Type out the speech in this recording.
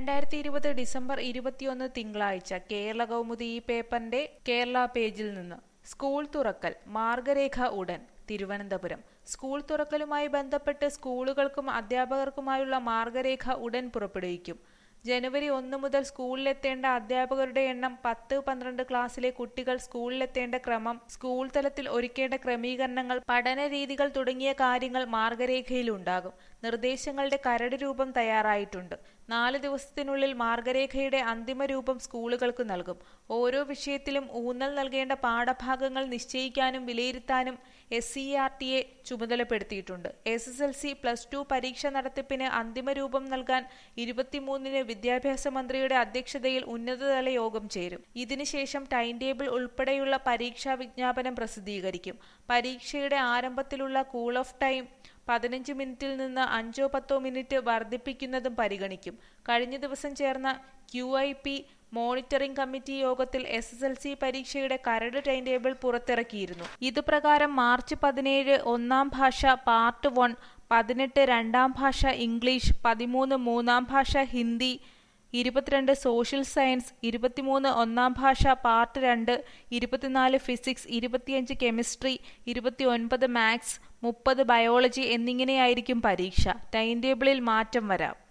രണ്ടായിരത്തി ഇരുപത് ഡിസംബർ ഇരുപത്തിയൊന്ന് തിങ്കളാഴ്ച കേരള കൗമുദി ഈ പേപ്പറിന്റെ കേരള പേജിൽ നിന്ന് സ്കൂൾ തുറക്കൽ മാർഗരേഖ ഉടൻ തിരുവനന്തപുരം സ്കൂൾ തുറക്കലുമായി ബന്ധപ്പെട്ട് സ്കൂളുകൾക്കും അധ്യാപകർക്കുമായുള്ള മാർഗരേഖ ഉടൻ പുറപ്പെടുവിക്കും ജനുവരി ഒന്ന് മുതൽ സ്കൂളിലെത്തേണ്ട അധ്യാപകരുടെ എണ്ണം പത്ത് പന്ത്രണ്ട് ക്ലാസ്സിലെ കുട്ടികൾ സ്കൂളിലെത്തേണ്ട ക്രമം സ്കൂൾ തലത്തിൽ ഒരുക്കേണ്ട ക്രമീകരണങ്ങൾ പഠന രീതികൾ തുടങ്ങിയ കാര്യങ്ങൾ മാർഗരേഖയിലുണ്ടാകും നിർദ്ദേശങ്ങളുടെ കരട് രൂപം തയ്യാറായിട്ടുണ്ട് നാല് ദിവസത്തിനുള്ളിൽ മാർഗരേഖയുടെ അന്തിമ രൂപം സ്കൂളുകൾക്ക് നൽകും ഓരോ വിഷയത്തിലും ഊന്നൽ നൽകേണ്ട പാഠഭാഗങ്ങൾ നിശ്ചയിക്കാനും വിലയിരുത്താനും എസ് സി ആർ ടിയെ ചുമതലപ്പെടുത്തിയിട്ടുണ്ട് S S L C plus two പരീക്ഷ നടത്തിപ്പിന് അന്തിമ രൂപം നൽകാൻ ഇരുപത്തിമൂന്നിന് വിദ്യാഭ്യാസ മന്ത്രിയുടെ അധ്യക്ഷതയിൽ ഉന്നതതല യോഗം ചേരും ഇതിനുശേഷം ടൈം ടേബിൾ ഉൾപ്പെടെയുള്ള പരീക്ഷാ വിജ്ഞാപനം പ്രസിദ്ധീകരിക്കും പരീക്ഷയുടെ ആരംഭത്തിലുള്ള കൂൾ ഓഫ് ടൈം പതിനഞ്ച് മിനിറ്റിൽ നിന്ന് അഞ്ചോ പത്തോ മിനിറ്റ് വർദ്ധിപ്പിക്കുന്നതും പരിഗണിക്കും കഴിഞ്ഞ ദിവസം ചേർന്ന Q I P monitoring committee യോഗത്തിൽ എസ് എസ് എൽ സി പരീക്ഷയുടെ കരട് ടൈം ടേബിൾ പുറത്തിറക്കിയിരുന്നു ഇതുപ്രകാരം മാർച്ച് പതിനേഴ് ഒന്നാം ഭാഷ പാർട്ട് വൺ പതിനെട്ട് രണ്ടാം ഭാഷ ഇംഗ്ലീഷ് പതിമൂന്ന് മൂന്നാം ഭാഷ ഹിന്ദി ഇരുപത്തിരണ്ട് സോഷ്യൽ സയൻസ് ഇരുപത്തിമൂന്ന് ഒന്നാം ഭാഷ പാർട്ട് രണ്ട് ഇരുപത്തിനാല് ഫിസിക്സ് ഇരുപത്തിയഞ്ച് കെമിസ്ട്രി ഇരുപത്തിയൊൻപത് മാത്സ് മുപ്പത് ബയോളജി എന്നിങ്ങനെയായിരിക്കും പരീക്ഷ ടൈം ടേബിളിൽ മാറ്റം വരാം